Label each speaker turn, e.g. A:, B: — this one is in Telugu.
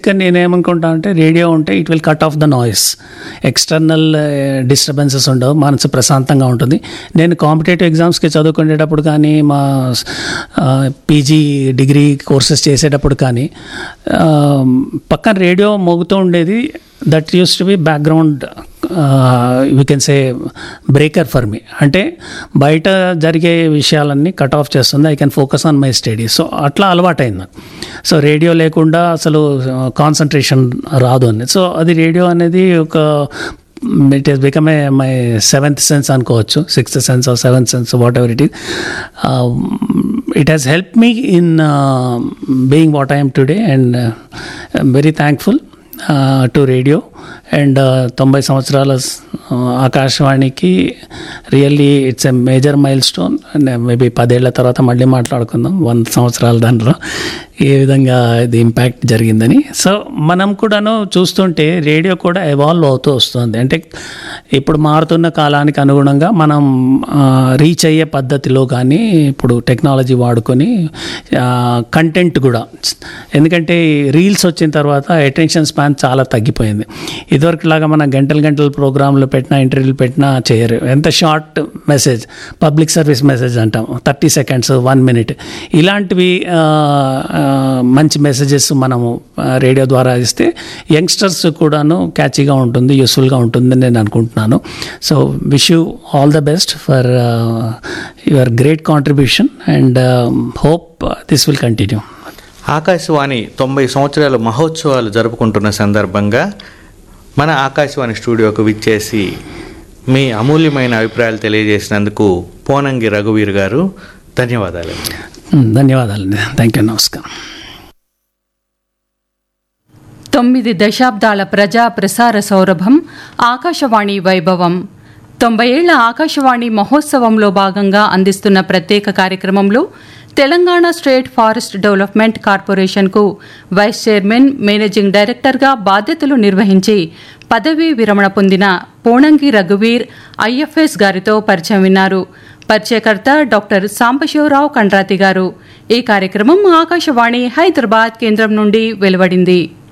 A: బేసిక్గా నేనేమనుకుంటా అంటే రేడియో ఉంటే it will cut off the noise external disturbances ఉండవు మనసు ప్రశాంతంగా ఉంటుంది నేను కాంపిటేటివ్ ఎగ్జామ్స్కి చదువుకునేటప్పుడు కానీ మా పీజీ డిగ్రీ కోర్సెస్ చేసేటప్పుడు కానీ ఆ, పక్కన రేడియో మోగుతూ ఉండేది that use to be background you can say breaker for me అంటే బయట జరిగే విషయాలన్నీ కట్ ఆఫ్ చేస్తుంది I can focus on my study so అట్లా అలవాటైంది నాకు సో రేడియో లేకుండా అసలు కాన్సన్ట్రేషన్ రాదు అని సో అది రేడియో అనేది ఒక it is become a my seventh sense అనుకోవచ్చు sixth sense or seventh sense whatever it is it has help me in being what I'm today and I'm very thankful to radio and తొంభై సంవత్సరాల uh, ఆకాశవాణికి really it's a major milestone and maybe పదేళ్ల తర్వాత మళ్ళీ మాట్లాడుకుందాం వంద సంవత్సరాల దాంట్లో ఏ విధంగా ఇది ఇంపాక్ట్ జరిగిందని సో మనం కూడాను చూస్తుంటే రేడియో కూడా ఎవాల్వ్ అవుతూ వస్తుంది అంటే ఇప్పుడు మారుతున్న కాలానికి అనుగుణంగా మనం రీచ్ అయ్యే పద్ధతిలో కానీ ఇప్పుడు టెక్నాలజీ వాడుకొని కంటెంట్ కూడా ఎందుకంటే రీల్స్ వచ్చిన తర్వాత అటెన్షన్ స్పాన్ చాలా తగ్గిపోయింది ఇదివరకులాగా మన గంటల గంటల ప్రోగ్రాంలు పెట్టినా ఇంటర్వ్యూలు పెట్టినా చేయరు ఎంత short message public service message అంటాం థర్టీ సెకండ్స్ వన్ మినిట్ ఇలాంటివి ఆ, ఆ, మంచి మెసేజెస్ మనము ఆ, రేడియో ద్వారా ఇస్తే యంగ్స్టర్స్ కూడాను క్యాచీగా ఉంటుంది యూస్ఫుల్గా ఉంటుందని నేను అనుకుంటున్నాను so wish you all the best for your great contribution and hope this will continue
B: ఆకాశవాణి తొంభై సంవత్సరాల మహోత్సవాలు జరుపుకుంటున్న సందర్భంగా మన ఆకాశవాణి స్టూడియోకు విచ్చేసి మీ అమూల్యమైన అభిప్రాయాలు తెలియజేసినందుకు పోనంగి రఘువీర్ గారు ధన్యవాదాలు
A: ధన్యవాదాలండి థ్యాంక్ యూ నమస్కారం
C: తొమ్మిది దశాబ్దాల ప్రజా ప్రసార సౌరభం ఆకాశవాణి వైభవం తొంభై ఏళ్ల ఆకాశవాణి మహోత్సవంలో భాగంగా అందిస్తున్న ప్రత్యేక కార్యక్రమంలో తెలంగాణ స్టేట్ ఫారెస్ట్ డెవలప్మెంట్ కార్పొరేషన్కు వైస్ చైర్మన్ మేనేజింగ్ డైరెక్టర్గా బాధ్యతలు నిర్వహించి పదవీ విరమణ పొందిన పోణంగి రఘువీర్ ఐఎఫ్ఎస్ గారితో పరిచయం విన్నారు పరిచయకర్త డాక్టర్ సాంబశివరావు కండ్రాతి గారు ఈ కార్యక్రమం ఆకాశవాణి హైదరాబాద్ కేంద్రం నుండి వెలువడింది